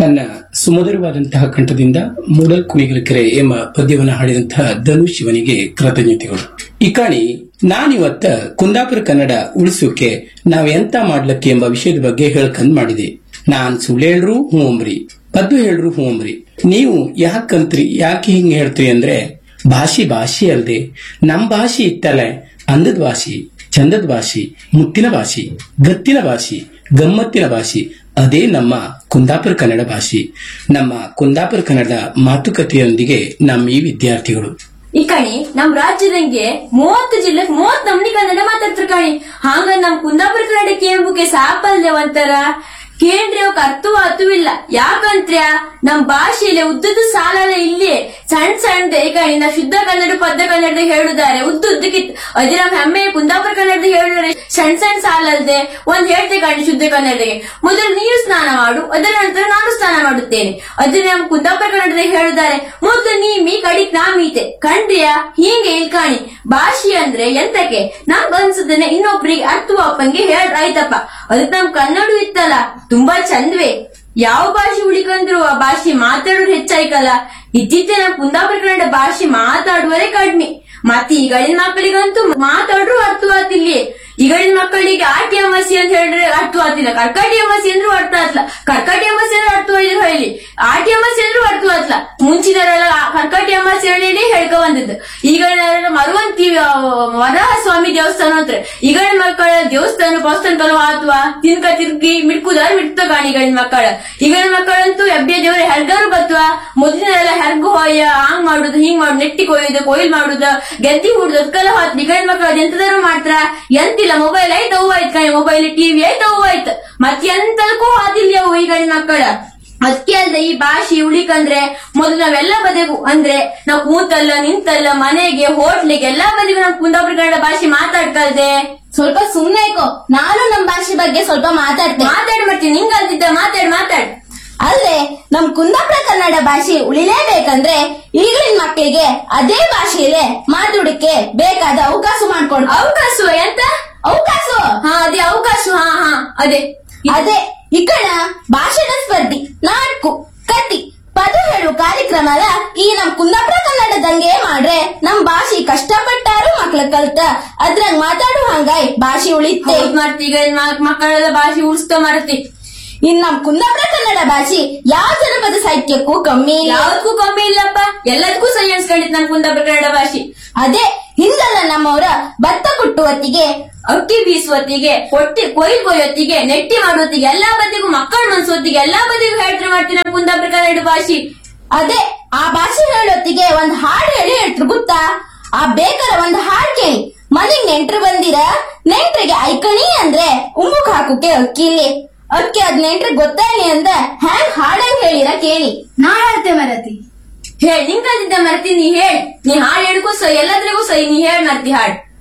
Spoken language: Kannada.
ತನ್ನ ಸುಮಧುರವಾದಂತಹ ಕಂಠದಿಂದ ಮೂಡಲ್ ಕುಣಿಗಲ ಕೆರೆ ಎಂಬ ಪದ್ಯವನ್ನು ಹಾಡಿದಂತಹ ಧನು ಶಿವನಿಗೆ ಕೃತಜ್ಞತೆಗಳು ಈ ಕಾಣಿ ನಾನಿವತ್ತ ಕುಂದಾಪುರ ಕನ್ನಡ ಉಳಿಸೋಕೆ ನಾವ್ ಎಂತ ಮಾಡ್ಲಕ್ಕೆ ಎಂಬ ವಿಷಯದ ಬಗ್ಗೆ ಹೇಳ್ಕಂದ್ ಮಾಡಿದೆ ನಾನ್ ಸುಳ್ಳು ಹೇಳ್ರು ಹ್ಞೂ ಅಂಬ್ರಿ ಪದ್ದು ಹೇಳ್ರು ಹ್ಞೂ ಅಂಬ್ರಿ ನೀವು ಯಾಕಂತ್ರಿ ಯಾಕೆ ಹಿಂಗ್ ಹೇಳ್ತೀರಿ ಅಂದ್ರೆ ಭಾಷೆ ಭಾಷೆ ಅಲ್ದೆ ನಮ್ ಭಾಷೆ ಇತ್ತಲ್ಲ ಅಂದದ ಭಾಷೆ ಚಂದದ ಭಾಷೆ ಮುತ್ತಿನ ಭಾಷೆ ಗತ್ತಿನ ಭಾಷೆ ಗಮ್ಮತ್ತಿನ ಭಾಷೆ ಅದೇ ನಮ್ಮ ಕುಂದಾಪುರ ಕನ್ನಡ ಭಾಷೆ ನಮ್ಮ ಕುಂದಾಪುರ ಕನ್ನಡ ಮಾತುಕತೆಯೊಂದಿಗೆ ನಮ್ಮ ಈ ವಿದ್ಯಾರ್ಥಿಗಳು ಈ ಕಣಿ ನಮ್ ರಾಜ್ಯದಂಗೆ ಮೂವತ್ತು ಜಿಲ್ಲೆ ಮೂವತ್ ನಮ್ನಿ ಕನ್ನಡ ಮಾತಾಡ್ತಾರ ಕಣಿ ಹಂಗ ನಮ್ ಕುಂದಾಪುರ ಕನ್ನಡ ಕೇಳ್ಬುಕೆ ಸಾಪಲ್ದೆ ಒಂಥರ ಕೇಂದ್ರ ಅವಕ್ ಅರ್ಥವೂ ಅರ್ಥವಿಲ್ಲ ಯಾಕಂತ್ರ್ಯ ನಮ್ ಭಾಷೆಯಲ್ಲಿ ಉದ್ದದ ಸಾಲಲ್ಲ ಇಲ್ಲಿ ಸಣ್ಣ ಸಣ್ಣದೆ ಈ ಕಣಿ ನಾ ಶುದ್ಧ ಕನ್ನಡ ಪದ್ದ ಕನ್ನಡದಾಗ ಹೇಳುದಾರೆ ಉದ್ದ ಉದ್ದಕ್ಕಿತ್ತು ಅದೇ ನಮ್ ಹೆಮ್ಮೆ ಕುಂದಾಪುರ ಕನ್ನಡದಾಗ ಹೇಳಿದ್ರೆ ಸಣ್ಣ ಸಣ್ಣ ಸಾಲ ಅಲ್ದೆ ಒಂದ್ ಹೇಳ್ತೆ ಕಣಿ ಶುದ್ಧ ಕನ್ನಡಗೆ ಮೊದಲು ನೀರು ಸ್ನಾನ ಮಾಡು ಅದರ ನಂತರ ನಾನು ಸ್ನಾನ ಮಾಡುತ್ತೇನೆ ಅದೇ ನಮ್ ಕುಂದಾಪುರ ಕನ್ನಡದಾಗ ಹೇಳಿದ್ದಾರೆ ಮೊದಲು ನೀ ಮೀ ಕಡಿಕ್ ನಾ ಮೀತೆ ಕಂಡ್ರಿಯ ಹೀಗೆ ಇಲ್ ಕಾಣಿ ಭಾಷೆ ಅಂದ್ರೆ ಎಂತಕ್ಕೆ ನಮ್ಗ್ ಅನ್ಸುದನ್ನ ಇನ್ನೊಬ್ರಿಗೆ ಅರ್ಥವಾಪಂಗೆ ಹೇಳ್ ಆಯ್ತಪ್ಪ ಅದಕ್ ನಮ್ ಕನ್ನಡ ಇತ್ತಲ್ಲ ತುಂಬಾ ಚಂದ್ವೆ ಯಾವ ಭಾಷೆ ಉಳಿಕಂದ್ರು ಆ ಭಾಷೆ ಮಾತಾಡೋರು ಹೆಚ್ಚಾಯ್ಕಲ್ಲ ಇತ್ತೀಚೆ ನಮ್ ಕುಂದಾಪುರ ಕನ್ನಡ ಭಾಷೆ ಮಾತಾಡುವರೇ ಕಡಿಮೆ ಮತ್ತೆ ಈಗಳಿನ ಮಕ್ಕಳಿಗಂತೂ ಮಾತಾಡ್ರು ಅರ್ಥವಾತಿಲ್ಲಿ ಈಗಳಿನ ಮಕ್ಕಳಿಗೆ ಆಟಿ ಅಮಾಸಿ ಅಂತ ಹೇಳಿದ್ರೆ ಅರ್ಥವಾತಿಲ್ಲ ಕರ್ಕಾಟಿ ಅಮಾಸಿ ಅಂದ್ರೂ ಅರ್ಥ ಆತ್ಲ ಕರ್ಕಾಟಿ ಅಮಾಸಿ ಅಂದ್ರೆ ಅರ್ಥವಾಯ್ತು ಹೇಳಿ ಆಟಿ ಅಮಾಸಿ ಅಂದ್ರೂ ಅರ್ಥವಾತ್ಲ ಮುಂಚಿನವರೆಲ್ಲ ಕರ್ಕಾಟಿ ಅಮಾಸಿ ಹೇಳಿ ಹೇಳ್ಕೊ ಬಂದಿದ್ದು ಈಗಳಿನ ಮರುವಂತಿ ವರಹ ಸ್ವಾಮಿ ದೇವಸ್ಥಾನ ಅಂತ ಈಗಳಿನ ಮಕ್ಕಳ ದೇವಸ್ಥಾನ ಪೌಸ್ಥಾನ ಕಲವ ಅಥವಾ ತಿನ್ಕ ತಿರ್ಗಿ ಮಿಡ್ಕುದಾರ ಮಿಡ್ತ ಕಾಣಿಗಳಿನ ಮಕ್ಕಳ ಈಗಳಿನ ಮಕ್ಕಳಂತೂ ಎಬ್ಬೆ ದೇವ್ರ ಹೆರ್ಗಾರು ಬತ್ವ ಮೊದಲಿನೆಲ್ಲ ಹೆರ್ಗು ಹೋಯ ಹಂಗ್ ಮಾಡುದು ಹಿಂಗ್ ಮಾಡುದು ನೆಟ್ಟಿ ಕೊಯ್ಯುದು ಕೊಯ್ಲ್ ಮಾಡುದು ಗೆದ್ದಿ ಹುಡುದು ಅದಕ್ಕೆಲ್ಲ ಹೋತ್ ಈಗಳಿನ ಮಕ್ಕಳು ಅದೆಂತದಾರು ಮಾಡ್ತಾರ ಎಂತಿಲ್ಲ ಮೊಬೈಲ್ ಆಯ್ತು ಅವು ಆಯ್ತು ಕಣೆ ಮೊಬೈಲ್ ಟಿವಿ ಆಯ್ತು ಅವು ಆಯ್ತು ಮತ್ತೆ ಎಂತದಕ್ಕೂ ಹೋದಿಲ್ಲ ಅವು ಈಗಳಿನ ಮಕ್ಕಳ ಅದಕ್ಕೆ ಅಲ್ದ ಈ ಭಾಷೆ ಉಳಿಕಂದ್ರೆ ಮೊದಲು ನಾವೆಲ್ಲ ಬದಿಗೂ ಅಂದ್ರೆ ನಾವು ಕೂತಲ್ಲ ನಿಂತಲ್ಲ ಮನೆಗೆ ಹೋಟ್ಲಿಗೆ ಎಲ್ಲಾ ಬದಿಗೂ ನಾವು ಕುಂದಾಪುರ ಕನ್ನಡ ಭಾಷೆ ಮಾತಾಡ್ಕಲ್ದೆ ಸ್ವಲ್ಪ ಸುಮ್ನೆ ಇಕೋ ನಾನು ನಮ್ ಭಾಷೆ ಬಗ್ಗೆ ಸ್ವಲ್ಪ ಮಾತಾಡ್ತೇನೆ ಮಾತಾಡ್ ಮಾಡ್ತೀನಿ ನಿಂಗ್ ಅಲ್ದಿದ್ದ ಮಾತಾಡ್ ಮಾತಾಡ್ ಅಲ್ಲದೆ ನಮ್ ಕುಂದಾಪುರ ಕನ್ನಡ ಭಾಷೆ ಉಳಿಲೇಬೇಕಂದ್ರೆ ಈಗಿನ ಮಕ್ಕಳಿಗೆ ಅದೇ ಭಾಷೆಯಲ್ಲೇ ಮಾತಾಡಕ್ಕೆ ಬೇಕಾದ ಅವಕಾಶ ಮಾಡ್ಕೊಂಡು ಅವಕಾಶ ಎಂತ ಅವಕಾಶ ಹಾ ಅದೇ ಅವಕಾಶ ಹಾ ಹಾ ಅದೇ ಅದೇ ಇಕಣ ಭಾಷಣ ಸ್ಪರ್ಧಿ ನಾಟಕು ಕತಿ ಪದ ಹೇಳುವ ಕಾರ್ಯಕ್ರಮದ ಈ ನಮ್ ಕುಂದಾಪುರ ಕನ್ನಡದಂಗೆ ಮಾಡ್ರೆ ನಮ್ ಭಾಷೆ ಕಷ್ಟಪಟ್ಟಾರು ಮಕ್ಳ ಕಲ್ತ ಅದ್ರಂಗ್ ಮಾತಾಡುವ ಹಂಗಾಯ್ ಭಾಷೆ ಉಳಿತೆ ಹೌದ್ ಮಾಡ್ತಿ ಈಗ ಇನ್ ಮಕ್- ಮಕ್ಕಳೆಲ್ಲ ಭಾಷೆ ಉಳಿಸ್ತಾ ಮರತಿ ಇನ್ ನಮ್ ಕುಂದಾಪುರ ಕನ್ನಡ ಭಾಷೆ ಯಾವ ಜನಪದ ಸಾಹಿತ್ಯಕ್ಕೂ ಕಮ್ಮಿ ಇಲ್ಲ ಯಾವ್ದಕ್ಕೂ ಕಮ್ಮಿ ಇಲ್ಲಪ್ಪ ಎಲ್ಲದಕ್ಕೂ ಸರಿ ಅನ್ಸ್ಕೊಂಡಿತ್ ನನ್ ಕುಂದಾಪುರ ಕನ್ನಡ ಭಾಷೆ ಅದೇ ಹಿಂದೆಲ್ಲ ನಮ್ಮವರ ಭತ್ತ ಕುಟ್ಟುವ ಹೊತ್ತಿಗೆ ಅಕ್ಕಿ ಬೀಸುವತ್ತಿಗೆ ಹೊಟ್ಟಿ ಕೊಯ್ಲ್ ಕೊಯ್ಯೊತ್ತಿಗೆ ನೆಟ್ಟಿ ಮಾಡೋತ್ತಿಗೆ ಎಲ್ಲಾ ಬದಿಗೂ ಮಕ್ಕಳ ಮನ್ಸೊತ್ತಿಗೆ ಎಲ್ಲಾ ಬದಿಗೂ ಹೇಳ್ತಾರೆ ಮಾಡ್ತೀನಿ ನಮ್ಮ ಕುಂದಾಪುರ ಕನ್ನಡ ಭಾಷೆ ಅದೇ ಆ ಭಾಷೆ ಹೇಳೊತ್ತಿಗೆ ಒಂದ್ ಹಾಡು ಹೇಳಿ ಹೇಳ್ತ್ರು ಗೊತ್ತಾ ಆ ಬೇಕರ ಒಂದ್ ಹಾಡ್ ಕೇಳಿ ಮನೆಗ್ ನೆಂಟ್ರು ಬಂದಿರ ನೆಂಟ್ರಿಗೆ ಐಕಣಿ ಅಂದ್ರೆ ಉಮ್ಮುಕ್ ಹಾಕುಕೆ ಅಕ್ಕಿಲಿ ಅಕ್ಕಿ ಅದ್ ನೆಂಟ್ರಿಗೆ ಗೊತ್ತಾಯ್ಲಿ ಅಂದ ಹ್ಯಾಂಗ್ ಹಾಡಂಗ್ ಹೇಳಿರ ಕೇಳಿ ನಾ ಹೇಳ್ತೆ ಮರತಿ ಹೇಳ್ ನಿಂಗ್ ಕಲಿದ್ದ ಮರ್ತಿ ನೀ ಹೇಳ್ ನೀ ಹಾಡ್ ಹೇಳ್ಕೋ ಸೈ ಎಲ್ಲದ್ರಿಗೂ ಸೈ ನೀ ಹೇಳ್ ಮರ್ತಿ ಹಾಡ್